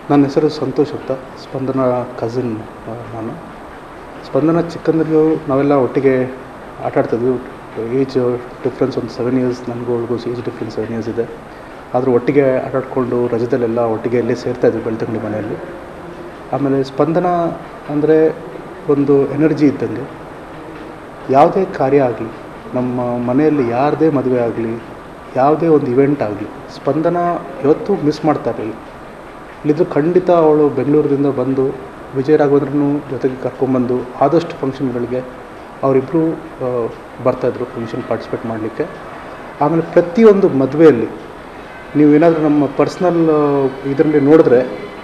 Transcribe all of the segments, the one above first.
ನನ್ನ ಹೆಸರು ಸಂತೋಷ್ ಅಂತ ಸ್ಪಂದನ ಕಸಿನ್ ನಾನು ಸ್ಪಂದನ ಚಿಕ್ಕಂದಿಗೂ ನಾವೆಲ್ಲ ಒಟ್ಟಿಗೆ ಆಟ ಆಡ್ತಿದ್ವಿ ಏಜ್ ಡಿಫ್ರೆನ್ಸ್ ಒಂದು ಸೆವೆನ್ ಇಯರ್ಸ್ ನನಗೂ ಅವಳಿಗೂ ಏಜ್ ಡಿಫ್ರೆನ್ಸ್ ಸೆವೆನ್ ಇಯರ್ಸ್ ಇದೆ ಆದರೂ ಒಟ್ಟಿಗೆ ಆಟ ಆಡ್ಕೊಂಡು ರಜದಲ್ಲೆಲ್ಲ ಒಟ್ಟಿಗೆ ಇಲ್ಲೇ ಸೇರ್ತಾ ಇದ್ವಿ ಬೆಳ್ತಂಗಡಿ ಮನೆಯಲ್ಲಿ ಆಮೇಲೆ ಸ್ಪಂದನ ಅಂದರೆ ಒಂದು ಎನರ್ಜಿ ಇದ್ದಂಗೆ ಯಾವುದೇ ಕಾರ್ಯ ಆಗಲಿ ನಮ್ಮ ಮನೆಯಲ್ಲಿ ಯಾರದೇ ಮದುವೆ ಆಗಲಿ ಯಾವುದೇ ಒಂದು ಇವೆಂಟ್ ಆಗಲಿ ಸ್ಪಂದನ ಯಾವತ್ತೂ ಮಿಸ್ ಮಾಡ್ತಾ ಇರಲಿಲ್ಲ ಇಲ್ಲಿದ್ದು ಖಂಡಿತ ಅವಳು ಬೆಂಗಳೂರಿನಿಂದ ಬಂದು ವಿಜಯ ರಾಘವೇಂದ್ರನು ಜೊತೆಗೆ ಕರ್ಕೊಂಬಂದು ಆದಷ್ಟು ಫಂಕ್ಷನ್ಗಳಿಗೆ ಅವರಿಬ್ಬರು ಬರ್ತಾಯಿದ್ರು ಫಂಕ್ಷನ್ ಪಾರ್ಟಿಸಿಪೇಟ್ ಮಾಡಲಿಕ್ಕೆ ಆಮೇಲೆ ಪ್ರತಿಯೊಂದು ಮದುವೆಯಲ್ಲಿ ನೀವು ಏನಾದರೂ ನಮ್ಮ ಪರ್ಸ್ನಲ್ ಇದರಲ್ಲಿ ನೋಡಿದ್ರೆ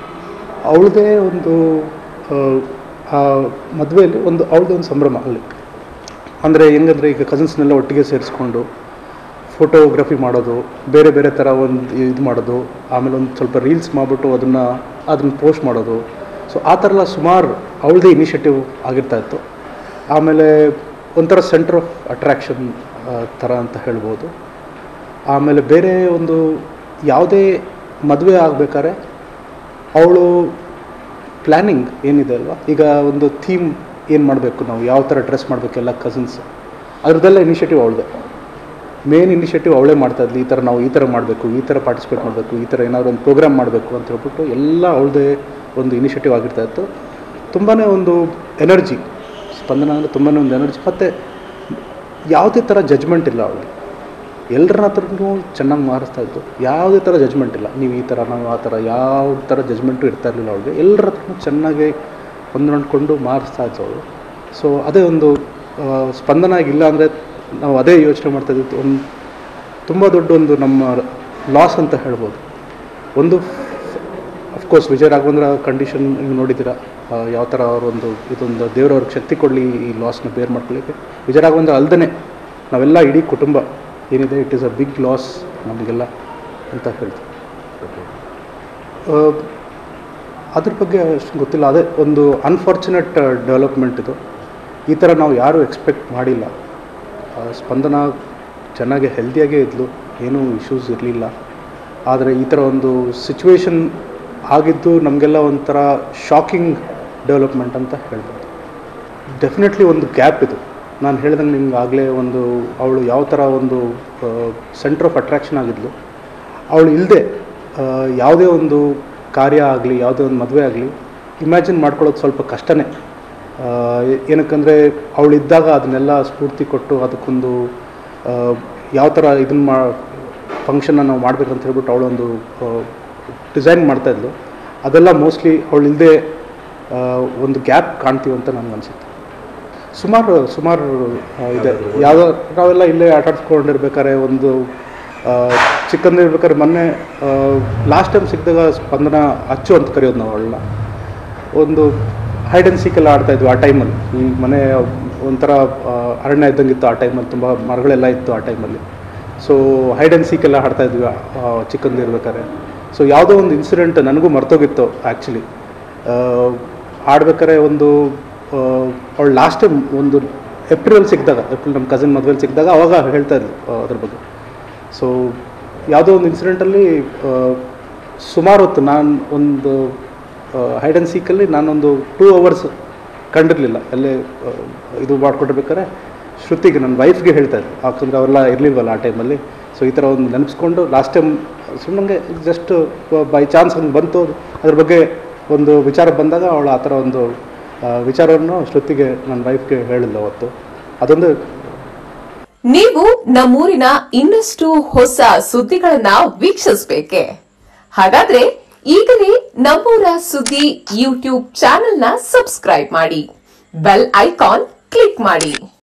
ಅವಳದೇ ಒಂದು ಆ, ಆ ಮದುವೆಯಲ್ಲಿ ಒಂದು ಅವಳದೇ ಒಂದು ಸಂಭ್ರಮ ಅಲ್ಲಿ ಅಂದರೆ ಹೆಂಗಂದರೆ ಈಗ ಕಸಿನ್ಸ್ನೆಲ್ಲ ಒಟ್ಟಿಗೆ ಸೇರಿಸ್ಕೊಂಡು ಫೋಟೋಗ್ರಫಿ ಮಾಡೋದು ಬೇರೆ ಬೇರೆ ಥರ ಒಂದು ಇದು ಮಾಡೋದು ಆಮೇಲೆ ಒಂದು ಸ್ವಲ್ಪ ರೀಲ್ಸ್ ಮಾಡಿಬಿಟ್ಟು ಅದನ್ನು ಅದನ್ನು ಪೋಸ್ಟ್ ಮಾಡೋದು ಸೊ ಆ ಥರ ಎಲ್ಲ ಸುಮಾರು ಅವಳದೇ ಇನಿಷಿಯೇಟಿವ್ ಆಗಿರ್ತಾ ಇತ್ತು ಆಮೇಲೆ ಒಂಥರ ಸೆಂಟರ್ ಆಫ್ ಅಟ್ರ್ಯಾಕ್ಷನ್ ಥರ ಅಂತ ಹೇಳ್ಬೋದು ಆಮೇಲೆ ಬೇರೆ ಒಂದು ಯಾವುದೇ ಮದುವೆ ಆಗಬೇಕಾದ್ರೆ ಅವಳು ಪ್ಲ್ಯಾನಿಂಗ್ ಏನಿದೆ ಅಲ್ವಾ ಈಗ ಒಂದು ಥೀಮ್ ಏನು ಮಾಡಬೇಕು ನಾವು ಯಾವ ಥರ ಡ್ರೆಸ್ ಮಾಡಬೇಕು ಎಲ್ಲ ಕಸಿನ್ಸ್ ಅದ್ರದ್ದೆಲ್ಲ ಇನಿಷಿಯೇಟಿವ್ ಅವಳದೆ ಮೇನ್ ಇನಿಷಿಯೇಟಿವ್ ಅವಳೇ ಮಾಡ್ತಾ ಇದ್ಲಿ ಈ ಥರ ನಾವು ಈ ಥರ ಮಾಡಬೇಕು ಈ ಥರ ಪಾರ್ಟಿಸಿಪೇಟ್ ಮಾಡಬೇಕು ಈ ಥರ ಏನಾದ್ರು ಒಂದು ಪ್ರೋಗ್ರಾಮ್ ಮಾಡಬೇಕು ಅಂತ ಹೇಳ್ಬಿಟ್ಟು ಎಲ್ಲ ಅವಳದೇ ಒಂದು ಇನಿಷಿಯೇಟಿವ್ ಆಗಿರ್ತಾ ಇತ್ತು ತುಂಬಾ ಒಂದು ಎನರ್ಜಿ ಸ್ಪಂದನ ಅಂದರೆ ತುಂಬಾ ಒಂದು ಎನರ್ಜಿ ಮತ್ತು ಯಾವುದೇ ಥರ ಜಜ್ಮೆಂಟ್ ಇಲ್ಲ ಅವಳಿಗೆ ಎಲ್ಲರ ಹತ್ರನೂ ಚೆನ್ನಾಗಿ ಮಾರಿಸ್ತಾ ಇತ್ತು ಯಾವುದೇ ಥರ ಜಜ್ಮೆಂಟ್ ಇಲ್ಲ ನೀವು ಈ ಥರ ನಾವು ಆ ಥರ ಯಾವ ಥರ ಜಜ್ಮೆಂಟು ಇರ್ತಾ ಇರಲಿಲ್ಲ ಅವಳಿಗೆ ಎಲ್ಲರ ಹತ್ರನೂ ಚೆನ್ನಾಗಿ ಹೊಂದ್ಕೊಂಡು ಮಾರಿಸ್ತಾ ಇತ್ತು ಅವಳು ಸೊ ಅದೇ ಒಂದು ಆ, ಸ್ಪಂದನ ಇಲ್ಲ ಅಂದರೆ ನಾವು ಅದೇ ಯೋಚನೆ ಮಾಡ್ತಾ ಇದ್ದಿತ್ತು ಒಂದು ತುಂಬ ದೊಡ್ಡ ಒಂದು ನಮ್ಮ ಲಾಸ್ ಅಂತ ಹೇಳ್ಬೋದು ಒಂದು ಅಫ್ಕೋರ್ಸ್ ವಿಜಯ ರಾಘವೇಂದ್ರ ಕಂಡೀಷನ್ ನೀವು ನೋಡಿದ್ದೀರಾ ಆ, ಯಾವ ಥರ ಅವರೊಂದು ಇದೊಂದು ದೇವರವ್ರಿಗೆ ಶಕ್ತಿ ಕೊಡಲಿ ಈ ಲಾಸ್ನ ಬೇರ್ ಮಾಡ್ಕೊಳ್ಳಿಕ್ಕೆ ವಿಜಯ ರಾಘವೇಂದ್ರ ಅಲ್ದೇ ನಾವೆಲ್ಲ ಇಡೀ ಕುಟುಂಬ ಏನಿದೆ it is a big loss ನಮಗೆಲ್ಲ ಅಂತ ಹೇಳ್ತೀವಿ ಆ, ಅದ್ರ ಬಗ್ಗೆ ಅಷ್ಟು ಗೊತ್ತಿಲ್ಲ ಅದೇ ಒಂದು ಅನ್ಫಾರ್ಚುನೇಟ್ ಡೆವಲಪ್ಮೆಂಟ್ ಇದು ಈ ಥರ ನಾವು ಯಾರೂ ಎಕ್ಸ್ಪೆಕ್ಟ್ ಮಾಡಿಲ್ಲ ಆ, ಸ್ಪಂದನ ಚೆನ್ನಾಗಿ ಹೆಲ್ದಿಯಾಗೇ ಇದ್ಲು ಏನೂ ಇಶ್ಯೂಸ್ ಇರಲಿಲ್ಲ ಆದರೆ ಈ ಥರ ಒಂದು ಸಿಚುವೇಶನ್ ಆಗಿದ್ದು ನಮಗೆಲ್ಲ ಒಂಥರ ಶಾಕಿಂಗ್ ಡೆವಲಪ್ಮೆಂಟ್ ಅಂತ ಹೇಳ್ಬೋದು ಡೆಫಿನೆಟ್ಲಿ ಒಂದು ಗ್ಯಾಪ್ ಇದು ನಾನು ಹೇಳ್ದಂಗೆ ನಿಮ್ಗೆ ಆಗಲೇ ಒಂದು ಅವಳು ಯಾವ ಥರ ಒಂದು ಸೆಂಟ್ರ್ ಆಫ್ ಅಟ್ರಾಕ್ಷನ್ ಆಗಿದ್ಲು ಅವಳು ಇಲ್ಲದೆ ಯಾವುದೇ ಒಂದು ಕಾರ್ಯ ಆಗಲಿ ಯಾವುದೇ ಒಂದು ಮದುವೆ ಆಗಲಿ ಇಮ್ಯಾಜಿನ್ ಮಾಡ್ಕೊಳ್ಳೋದು ಸ್ವಲ್ಪ ಕಷ್ಟನೇ ಆ, ಏನಕ್ಕಂದರೆ ಅವಳು ಇದ್ದಾಗ ಅದನ್ನೆಲ್ಲ ಸ್ಫೂರ್ತಿ ಕೊಟ್ಟು ಅದಕ್ಕೊಂದು ಆ, ಯಾವ ಥರ ಇದನ್ನು ಮಾ ಫಂಕ್ಷನ್ನ ನಾವು ಮಾಡಬೇಕಂತ ಹೇಳ್ಬಿಟ್ಟು ಅವಳೊಂದು ಡಿಸೈನ್ ಮಾಡ್ತಾಯಿದ್ಲು ಅದೆಲ್ಲ ಮೋಸ್ಟ್ಲಿ ಅವಳು ಇಲ್ಲದೆ ಒಂದು ಗ್ಯಾಪ್ ಕಾಣ್ತೀವಿ ಅಂತ ನನಗೆ ಅನಿಸುತ್ತೆ ಸುಮಾರು ಸುಮಾರು ಆ, ಇದೆ ಯಾವುದೋ ನಾವೆಲ್ಲ ಇಲ್ಲೇ ಆಟ ಆಡ್ಸ್ಕೊಂಡಿರ್ಬೇಕಾದ್ರೆ ಒಂದು ಆ, ಚಿಕ್ಕಂದಿರ್ಬೇಕಾದ್ರೆ ಮೊನ್ನೆ ಲಾಸ್ಟ್ ಟೈಮ್ ಸಿಕ್ಕಿದಾಗ ಸ್ಪಂದನ ಅಚ್ಚು ಅಂತ ಕರೆಯೋದು ನಾವು ಅವಳನ್ನ ಒಂದು ಹೈಡ್ ಆ್ಯಂಡ್ ಸೀಕೆಲ್ಲ ಆಡ್ತಾ ಇದ್ವಿ ಆ ಟೈಮಲ್ಲಿ ಈ ಮನೆ ಒಂಥರ ಆ, ಅರಣ್ಯ ಇದ್ದಂಗಿತ್ತು ಆ ಟೈಮಲ್ಲಿ ತುಂಬ ಮರಗಳೆಲ್ಲ ಇತ್ತು ಆ ಟೈಮಲ್ಲಿ ಸೊ ಹೈಡ್ ಆ್ಯಂಡ್ ಸೀಕೆಲ್ಲ ಆಡ್ತಾ ಇದ್ವಿ ಚಿಕ್ಕಂದಿರ್ಬೇಕಾದ್ರೆ ಸೊ ಯಾವುದೋ ಒಂದು ಇನ್ಸಿಡೆಂಟ್ ನನಗೂ ಮರ್ತೋಗಿತ್ತು ಆ್ಯಕ್ಚುಲಿ ಆಡ್ಬೇಕಾದ್ರೆ ಒಂದು ಅವಳು ಲಾಸ್ಟ್ ಟೈಮ್ ಒಂದು ಏಪ್ರಿಲ್ ಸಿಕ್ಕಿದಾಗ ಏಪ್ರಿಲ್ ನಮ್ಮ ಕಸಿನ್ ಮದುವೆಲಿ ಸಿಕ್ಕಿದಾಗ ಅವಾಗ ಹೇಳ್ತಾ ಇದ್ಲು ಆ, ಅದ್ರ ಬಗ್ಗೆ ಸೊ ಯಾವುದೋ ಒಂದು ಇನ್ಸಿಡೆಂಟಲ್ಲಿ ಸುಮಾರು ಹೊತ್ತು ನಾನು ಒಂದು ಹೈಡ್ ಆ್ಯಂಡ್ ಸೀಕಲ್ಲಿ ನಾನೊಂದು ಟೂ ಅವರ್ಸ್ ಕಂಡಿರಲಿಲ್ಲ ಅಲ್ಲೇ ಆ, ಇದು ಮಾಡ್ಕೊಂಡಿರ್ಬೇಕಾದ್ರೆ ಶ್ರುತಿಗೆ ನನ್ನ ವೈಫ್ಗೆ ಹೇಳ್ತಾ ಇದ್ದೆ ಯಾಕಂದರೆ ಅವೆಲ್ಲ ಇರಲಿಲ್ವಲ್ಲ ಆ ಟೈಮಲ್ಲಿ ಸೊ ಈ ಥರ ಒಂದು ನೆನೆಸ್ಕೊಂಡು ಲಾಸ್ಟ್ ಟೈಮ್ ಸುಮ್ಮನೆ ಜಸ್ಟ್ ಬೈ ಚಾನ್ಸ್ ಹಂಗೆ ಬಂತು ಅದ್ರ ಬಗ್ಗೆ ಒಂದು ವಿಚಾರ ಬಂದಾಗ ಅವಳು ಆ ಥರ ಒಂದು ಆ, ವಿಚಾರವನ್ನು ಶ್ರುತಿಗೆ ನನ್ನ ವೈಫ್ಗೆ ಹೇಳಿಲ್ಲ ಅವತ್ತು ಅದೊಂದು ನೀವು ನಮ್ಮೂರಿನ ಇನ್ನಷ್ಟು ಹೊಸ ಸುದ್ದಿಗಳನ್ನ ವೀಕ್ಷಿಸಬೇಕೆ ಹಾಗಾದ್ರೆ ಈಗಲೇ ನಮ್ಮೂರ ಸುದ್ದಿ ಯೂಟ್ಯೂಬ್ ಚಾನೆಲ್ನ ಸಬ್ಸ್ಕ್ರೈಬ್ ಮಾಡಿ ಬೆಲ್ ಐಕಾನ್ ಕ್ಲಿಕ್ ಮಾಡಿ